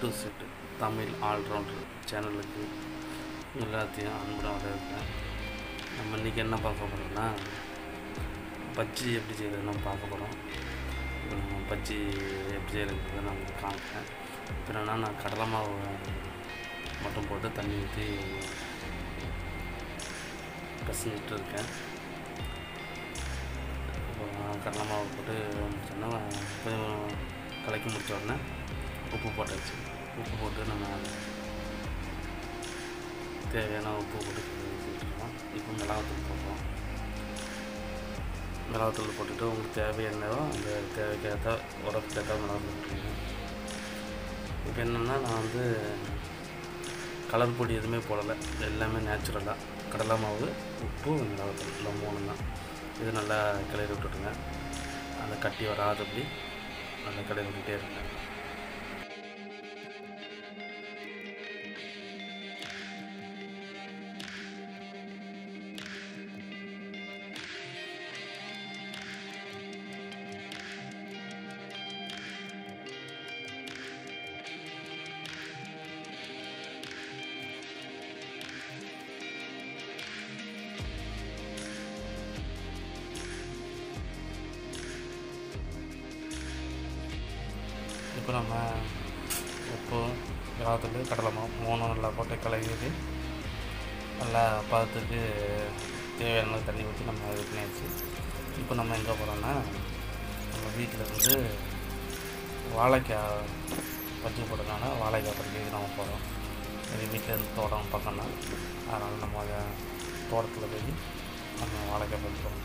To set Tamil allrounder சேனலுக்கு எல்லாத்தையும் அன்புடன் வரவேற்கிறேன் நம்ம இன்றைக்கி என்ன பார்க்க போகிறோம்னா பஜ்ஜி எப்படி செய்கிறதுன்னு நம்ம பார்க்க போகிறோம் நம்ம பஜ்ஜி எப்படி செய்கிறதுன்றதை நான் உங்களுக்கு காமிக்கிறேன் இப்போ என்னன்னா நான் கடலை மாவு மட்டும் போட்டு தண்ணி ஊற்றி பிசைஞ்சிட்டு இருக்கேன் இப்போ கடலை மாவு போட்டு முடிச்சோன்னா கொஞ்சம் கலக்கி முடிச்ச உடனே உப்பு போட்டாச்சு உப்பு போட்டு நம்ம தேவையான உப்பு போட்டு வச்சுருக்கோம் இப்போ மிளகாத்தூள் போடுறோம் மிளகாத்தூள் போட்டுட்டு உங்களுக்கு தேவையானதோ அந்த தேவைக்கேற்ற உரப்புக்கேற்ற மிளகாத்தூள் போட்டுருங்க இப்போ என்னென்னா நான் வந்து கலர் பொடி எதுவுமே போடலை எல்லாமே நேச்சுரலாக கடலை மாவு உப்பு மிளகாத்தூள் இந்த மூணு தான் இது நல்லா கிளறி விட்டுட்டுங்க அந்த கட்டி வராதபடி நல்லா கிளறி விட்டுட்டே இருக்கேன் இப்போ நம்ம உப்பு மிளகாத்தூள் கடலை மாவு மூணும் நல்லா போட்டு கலக்கி நல்லா பதத்துக்கு தேவையான தண்ணி ஊற்றி நம்ம இது பண்ணியாச்சு இப்போ நம்ம எங்கே போகிறோம்னா நம்ம வீட்டில் இருந்து வாழைக்காய் பஜ்ஜி போடுறதுனால வாழைக்காய் பறிக்கிறதுக்கு நம்ம போகிறோம் எங்கள் வீட்டில் இருந்து தோட்டம் பக்கம் தான் அதனால் நம்ம அங்க தோட்டத்தில் போய் நம்ம வாழைக்காய் பறிக்க போகிறோம்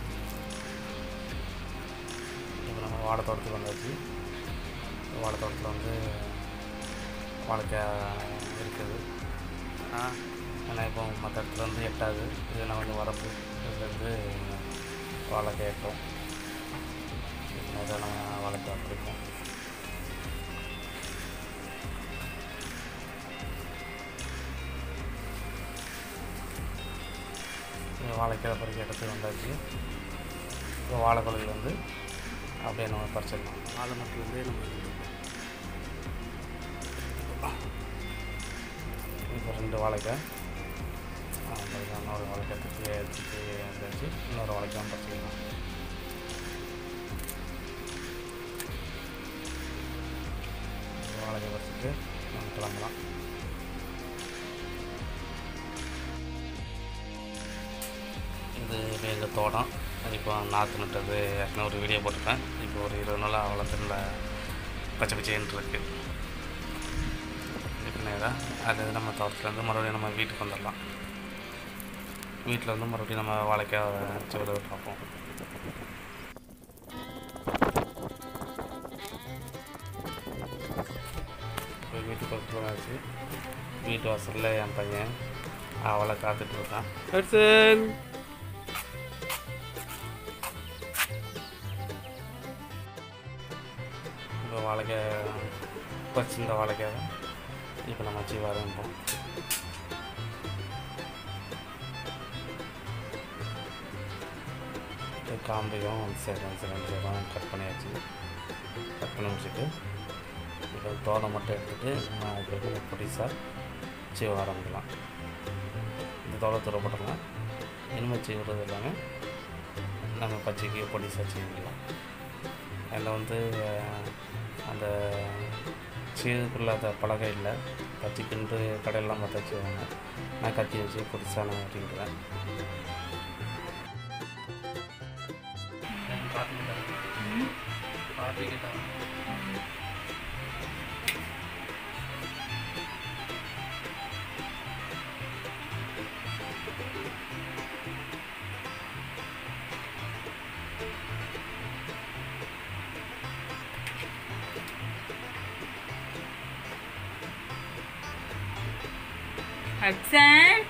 இப்போ நம்ம வாழை தோட்டத்துக்கு வந்தாச்சு வாழை தோட்டத்தில் வந்து வாழைக்காய் இருக்குது ஆனால் இப்போ மற்ற இடத்துல வந்து எட்டாது இதெல்லாம் கொஞ்சம் வரப்பு இதுலேருந்து வாழைக்காய் எட்டும் இதெல்லாம் வாழைக்காய் பிடிக்கும் இங்க வாழைக்காய் பறிக்க இடத்துக்கு வந்தாச்சு இப்போ வாழைப்பழங்கள் வந்து அப்படியே நம்ம பறிச்சிடலாம் வாழை மட்டும் நம்ம இப்போ ரெண்டு வாழைக்காய் அப்புறம் இன்னொரு வாழைக்காய் தூக்கி தூக்கி வச்சு இன்னொரு வாழைக்காய் பறிச்சிக்கலாம் வாழைக்காய் பறிச்சிட்டு நம்ம கிளம்பலாம் இது எங்கள் தோட்டம் இப்போ நாற்று நட்டது ஏற்கனவே ஒரு வீடியோ போட்டிருப்பேன் இப்போ ஒரு இருபது நாளாக வளர்த்துல பச்சை பச்சைன்னு இருக்குது இப்போ நேராக அது நம்ம தோட்டத்துலேருந்து மறுபடியும் நம்ம வீட்டுக்கு வந்துடலாம் வீட்டில் வந்து மறுபடியும் நம்ம வாழைக்காய் வச்சு விட பார்ப்போம் இப்போ வீட்டு பக்கத்தில் ஆச்சு வீட்டு வாசலில் என் பையன் அவளை காத்துட்டு இருக்கான் ஹட்சன் இப்போ வாழைக்காய் பறிச்சிருந்த வாழைக்காய் இப்போ நம்ம வச்சு வரப்போம் காம்பையும் சேரும் ரெண்டு சேரும் கட் பண்ணியாச்சு கட் பண்ணி முடிச்சுட்டு இப்போ தோலை மட்டும் எடுத்துகிட்டு நம்ம அதுக்கு பொடிசாக சீவ ஆரம்பிக்கலாம் இந்த தோலை தூர போட்டுக்கலாம் இனிமேல் சீவுறது எல்லாமே நம்ம பச்சைக்கு பொடிசாக சீவிக்கலாம் அதில் வந்து அந்த சீதுக்குள்ள அந்த பலகை இல்லை பச்சைக்குன்ட்டு கடையெல்லாம் பார்த்து வச்சுருவாங்க நான் கத்தி வச்சு புதுசாக நான் வெட்டிக்கிறேன் ஹட்சன்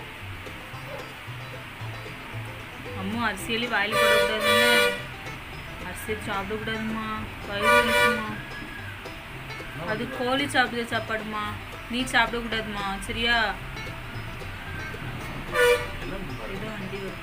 அம்மா அரிசியெல்லாம் வாயில் போடக்கூடாதுன்னு அரிசி சாப்பிடக்கூடாதும்மா வயிறு வலிக்குமா அது கோழி சாப்பிடுற சாப்பாடுமா நீ சாப்பிடக்கூடாதுமா சரியா ஏதோ வண்டி வருது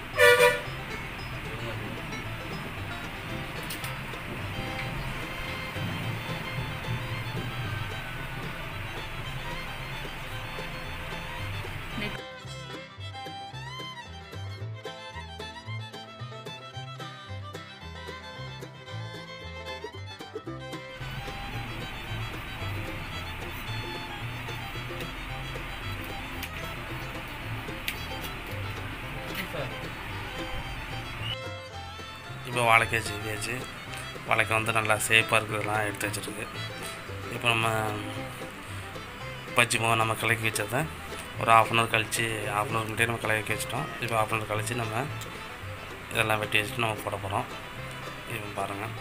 இப்போ வாழைக்காய் சீவியாச்சு வாழைக்காய் வந்து நல்லா சேஃபாக இருக்கிறதெல்லாம் எடுத்து வச்சுருக்கு இப்போ நம்ம பஜ்ஜி மாவு நம்ம கலக்கி வச்சதை ஒரு ஆஃப் அன் ஹவர் கழித்து ஆஃப் அன் ஹவர் முன்னாடியே நம்ம கலக்கி வச்சிட்டோம் இப்போ ஆஃப் அன் ஹவர் கழித்து நம்ம இதெல்லாம் வெட்டி வச்சுட்டு நம்ம போட போகிறோம் இப்போ பாருங்கள்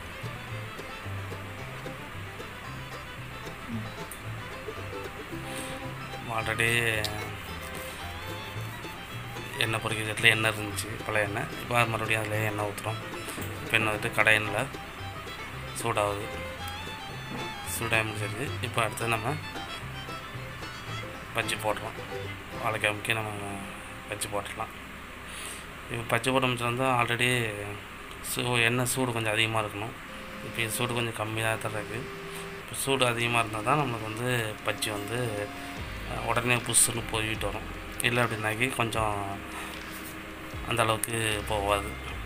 ஆல்ரெடி எண்ணெய் பொரிக்கிறதுல எண்ணெய் இருந்துச்சு பழைய எண்ணெய் இப்போ அது மறுபடியும் அதில் எண்ணெய் ஊற்றுறோம் இப்போ எண்ணெய் வந்துட்டு கடை எண்ணெயில் சூடாகுது சூடாக முடிச்சிருது இப்போ அடுத்து நம்ம பஜ்ஜி போடுறோம் வாழைக்காய் முக்கிய நம்ம பஜ்ஜி போட்டுடலாம் இப்போ பஜ்ஜி போட முடிச்சிருந்தா ஆல்ரெடி சூ எண்ணெய் சூடு கொஞ்சம் அதிகமாக இருக்கணும் இப்போ இது சூடு கொஞ்சம் கம்மியாக தான் இருக்குது இப்போ சூடு அதிகமாக இருந்தால் தான் நம்மளுக்கு வந்து பஜ்ஜி வந்து அஹ், உடனே புஷ்ஷுன்னு போயிட்டு வரும் இல்லை அப்படின்னாக்கி கொஞ்சம் அந்த அளவுக்கு போகாது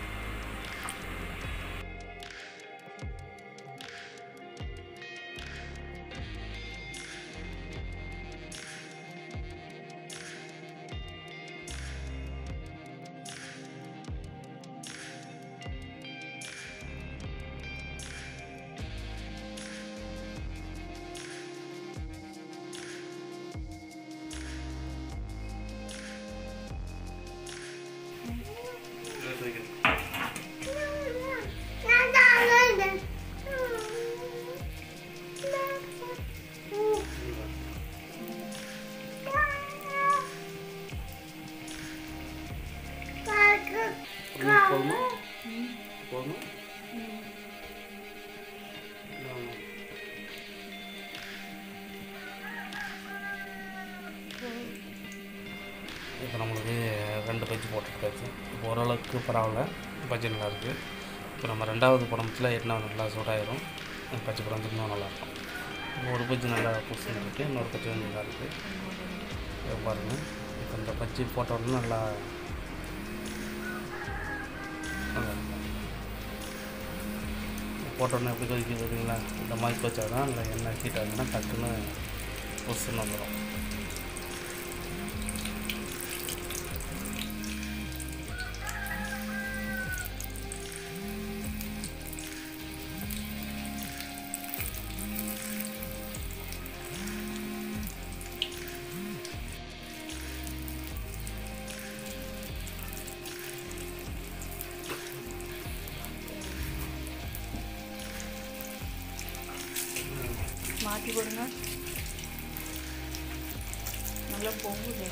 போதுமா போதுமா இப்போ நம்மளுக்கு ரெண்டு பஜ்ஜி போட்டுருக்காச்சு இப்போ ஓரளவுக்கு பரவாயில்ல பஜ்ஜி நல்லா இருக்குது இப்போ நம்ம ரெண்டாவது படத்தில் எண்ணெய் நல்லா சூடாயிரும் பஜ்ஜி படம் வந்து இன்னும் நல்லாயிருக்கும் இப்போ ஒரு பஜ்ஜி நல்லா புதுசுன்னு இருக்குது இன்னொரு பஜ்ஜி வந்து நல்லா இருக்குது இப்போ பாருங்கள் இப்போ இந்த பஜ்ஜி போட்ட உடனே நல்லா நல்லா இருக்கும். போட்ட உடனே எப்படி கொதிக்குது பார்த்தீங்களா இந்த மாதிரி கொச்சா தான் இல்லை எண்ணெய் ஹீட் ஆகுதுன்னா டக்குன்னு புதுசுன்னு வந்துடும் மாற்றி கொடுங்க நல்லா போகுது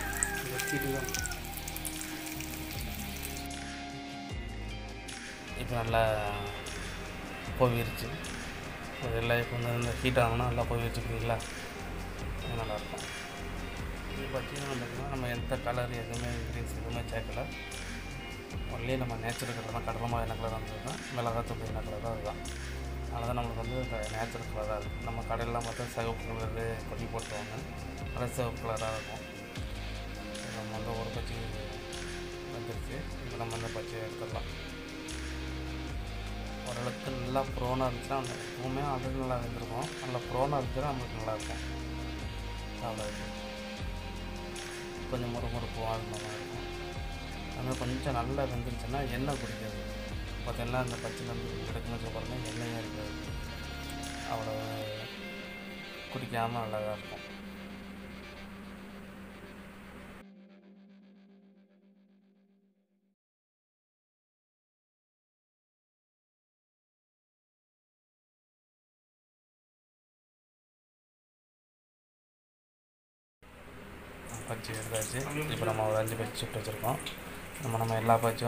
இப்போ நல்லா போயிருச்சு எல்லாம் இப்போ வந்து இந்த ஹீட் ஆகணும்னா நல்லா போயிருச்சு பார்த்தீங்களா அது நல்லாயிருக்கும் இது பார்த்தீங்கன்னா பார்த்தீங்கன்னா நம்ம எந்த கலர் எதுவுமே இன்க்ரீஸ் எதுவுமே சேர்க்கல ஒன்லி நம்ம நேச்சுரல் கலர் தான் கடலமாக என்ன கலர் வந்தது தான் மிளகாத்தூள் என்ன கலர் தான் அதுதான் அதனால தான் நம்மளுக்கு வந்து இந்த நேச்சுரல் கலராக இருக்குது நம்ம கடையிலாம் பார்த்தா சிவப்பு கலரு கொடி போட்டுருவாங்க அது சிவப்பு கலராக இருக்கும் நம்ம வந்து ஒரு பச்சி வந்துருச்சு இப்போ நம்ம அந்த பச்சையை எடுத்துடலாம் ஓரளவுக்கு நல்லா ப்ரோனாக இருந்துச்சுன்னா அந்த எப்பவுமே ஆல்ரெடி நல்லா இருந்திருக்கும் நல்லா ப்ரோனாக இருந்துச்சுன்னா நம்மளுக்கு நல்லாயிருக்கும் சாப்பிட கொஞ்சம் முறு முறுப்பும் அது மாதிரி இருக்கும் அதுமாதிரி கொஞ்சம் நல்லா வெந்துருச்சுன்னா எண்ணெய் குடிக்காது பார்த்தீங்கன்னா அந்த பச்சைலேருந்து எடுக்கணும்னு சொல்லி பாருங்கள் எண்ணெயே இருக்காது அவ்வளோ குடிக்காமல் அழகாக இருக்கும் பச்சி எடுத்தாச்சு இப்போ நம்ம ஒரு அஞ்சு பச்சி சுட்டு வச்சுருக்கோம் நம்ம நம்ம எல்லா பச்சும்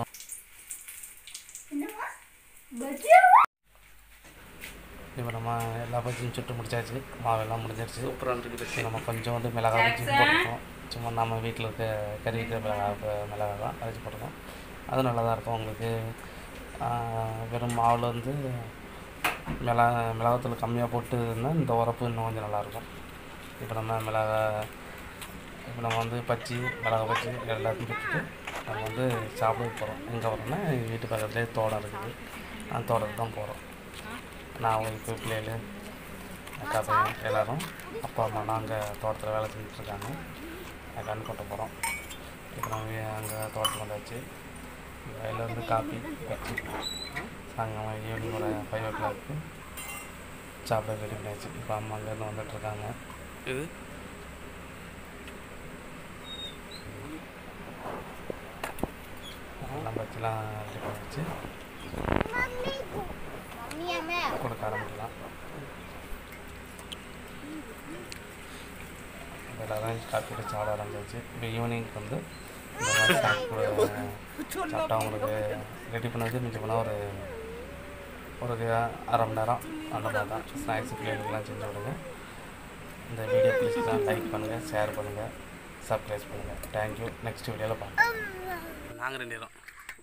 இப்போ நம்ம எல்லா பச்சியும் சுட்டு முடிச்சாச்சு மாவெல்லாம் முடிஞ்சிருச்சு சூப்பராக நம்ம கொஞ்சோண்டு மிளகாய் பச்சி போட்டிருக்கோம் சும்மா நம்ம வீட்டில் இருக்க கறி இருக்கிற மிளகாய் ப- மிளகாய் தான் அரைச்சி போட்டிருக்கோம் அது நல்லா தான் இருக்கும் உங்களுக்கு ஆஹ், வெறும் மாவில் வந்து மிளகா மிளகாத்தூள் கம்மியாக போட்டு இருந்தால் இந்த உரப்பு இன்னும் கொஞ்சம் நல்லாயிருக்கும் இப்போ நம்ம மிளகா இப்போ நம்ம வந்து பச்சி மிளகா பச்சி எல்லாத்தையும் விட்டுட்டு நம்ம வந்து சாப்பிட போகிறோம் எங்கே வரோம்னா எங்கள் வீட்டு பக்கத்துலேயே தோட்டம் இருக்குது அந்த தோட்டத்துக்கு தான் போகிறோம் நான் ஒய்ஃபு பிள்ளைகள் அக்கா பையன் எல்லோரும் அப்பா அம்மாலாம் அங்கே தோட்டத்தில் வேலை செஞ்சுட்ருக்காங்க கண் கொட்ட போகிறோம் இப்போ நம்ம அங்கே தோட்டத்தில் வந்தாச்சு வயலேருந்து காப்பி வச்சு சாயங்காலம் ஈவினிங் ஒரு ஃபைவ் ஓ கிளாக்கு சாப்பிட ரெடி பண்ணியாச்சு இப்போ அம்மா அங்கேருந்து வந்துட்டுருக்காங்க இது எல்லாம் பற்றிலாம் ரெடி பண்ணியாச்சு கொடுக்க ஆரம்பிக்கலாம் எல்லாரும் காப்பி அடிச்சு ஆட ஆரம்பிச்சாச்சு இப்போ ஈவினிங்க்கு வந்து இந்த மாதிரி ஸ்நாக்ஸ் கூட சாப்பிட்டா உங்களுக்கு ரெடி பண்ணது மிஞ்சி போனால் ஒரு ஒரு அரை மணி நேரம் அந்த மாதிரி தான் ஸ்நாக்ஸ் பிள்ளைகளுக்கெல்லாம் செஞ்சு விடுங்க இந்த வீடியோ பிடிச்சிதான் லைக் பண்ணுங்கள் ஷேர் பண்ணுங்கள் சப்ஸ்கிரைப் பண்ணுங்கள் தேங்க்யூ நெக்ஸ்ட் வீடியோவில் பார்க்கலாம் நாங்கள் ரெண்டு பேரும்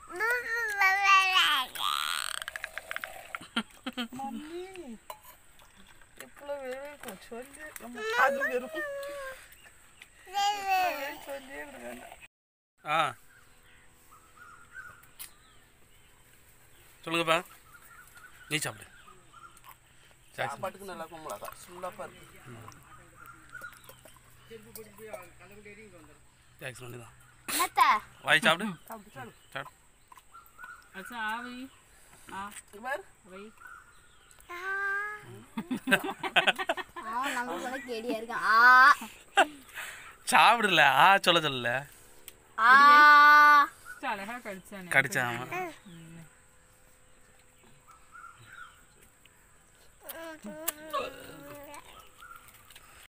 ఇప్పుడు వేరే சொல்லி நம்ம அது வெறும் சொல்லி ஆ சொல்லுங்கப்பா நீ சாப்பிடு ஜாக்சன் சாப்பாட்டுக்கு நல்லா கும்பலாக்கா சூடாப்பா இருக்கு ஜாக்சன் ஒன்று தான் என்னத்த வாய் சாப்பிடு சாப்பிட்டு சாப்பிடு சாப்பிடு अच्छा आ भाई आ பார் भाई அவன் நமக்கு வந்து கேடியா இருக்கான் ஆ சாப்பிடல ஆ சொல்ல சொல்லல ஆ చాలా కడిచాను கடிச்சாம